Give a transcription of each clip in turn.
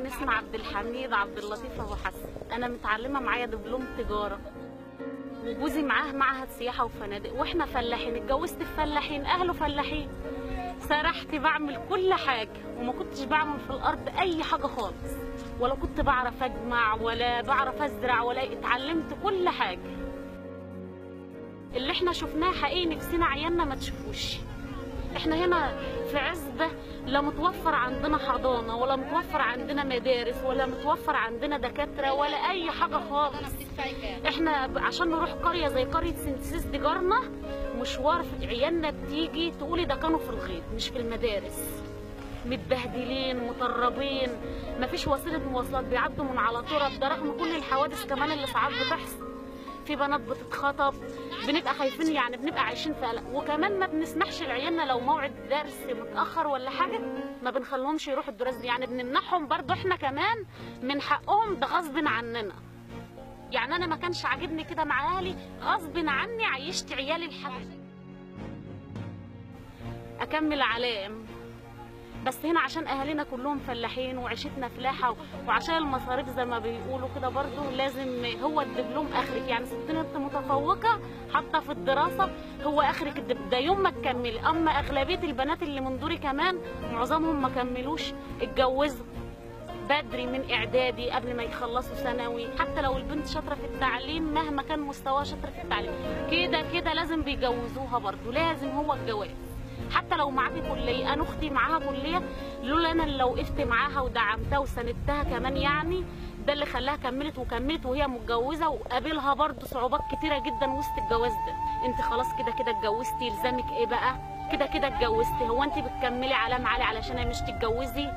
انا اسمي عبد الحميد عبد اللطيف ابو حسن انا متعلمه معايا دبلوم تجاره وجوزي معاه معهد سياحه وفنادق واحنا فلاحين اتجوزت في فلاحين اهله فلاحين سرحت بعمل كل حاجه وما كنتش بعمل في الارض اي حاجه خالص ولا كنت بعرف اجمع ولا بعرف ازرع ولا اتعلمت كل حاجه اللي احنا شفناه حقيقي نفسنا عيالنا ما تشوفوش احنا هنا في عزبة لا متوفر عندنا حضانة ولا متوفر عندنا مدارس ولا متوفر عندنا دكاترة ولا اي حاجة خالص احنا ب- عشان نروح قرية زي قرية سنتسيس دي جارنا مشوار في عيالنا بتيجي تقولي ده كانوا في الغيط مش في المدارس متبهدلين مطربين مفيش وسيلة مواصلات بيعدوا من على تراب ده رغم كل الحوادث كمان اللي ساعات بتحصل في بنات بتتخطب بنبقى خايفين يعني بنبقى عايشين في قلق وكمان ما بنسمحش لعيالنا لو موعد درس متاخر ولا حاجه ما بنخليهمش يروحوا الدروس دي يعني بنمنعهم برضه احنا كمان من حقهم ده غصب عننا يعني انا ما كانش عاجبني كده مع اهلي غصب عني عيشت عيالي الحمد اكمل علام بس هنا عشان اهالينا كلهم فلاحين وعيشتنا فلاحه وعشان المصاريف زي ما بيقولوا كده برضو لازم هو الدبلوم اخرك يعني ستين انت متفوقه حتى في الدراسه هو اخرك الدب ده يوم ما تكملي اما اغلبيه البنات اللي من دوري كمان معظمهم ما كملوش اتجوزوا بدري من اعدادي قبل ما يخلصوا ثانوي حتى لو البنت شاطره في التعليم مهما كان مستواها شاطره في التعليم كده كده لازم بيجوزوها برضو لازم هو الجواز حتى لو معاكي كليه انا اختي معاها كليه لولا انا اللي وقفت معاها ودعمتها وساندتها كمان يعني ده اللي خلاها كملت وكملت وهي متجوزه وقابلها برضو صعوبات كتيره جدا وسط الجواز ده انت خلاص كده كده اتجوزتي يلزمك ايه بقى كده كده اتجوزتي هو انت بتكملي علام عالي علشان مش تتجوزي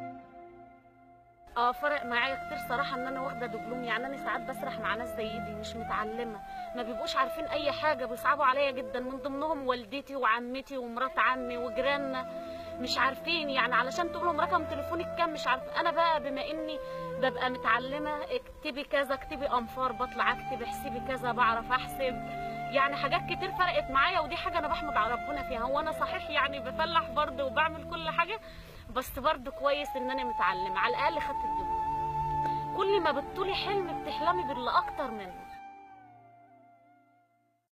اه فرق معايا كتير صراحه ان انا واخده دبلوم يعني انا ساعات بسرح مع ناس زي دي مش متعلمه ما بيبقوش عارفين اي حاجه بيصعبوا عليا جدا من ضمنهم والدتي وعمتي ومرات عمي وجيراننا مش عارفين يعني علشان تقول لهم رقم تليفونك كام مش عارف انا بقى بما اني ببقى متعلمه اكتبي كذا اكتبي انفار بطلع اكتب احسبي كذا بعرف احسب يعني حاجات كتير فرقت معايا ودي حاجه انا بحمد على ربنا فيها هو انا صحيح يعني بفلح برضه وبعمل كل حاجه بس برضه كويس ان انا متعلمه على الاقل خدت الدبلوم كل ما بتطولي حلم بتحلمي باللي اكتر منه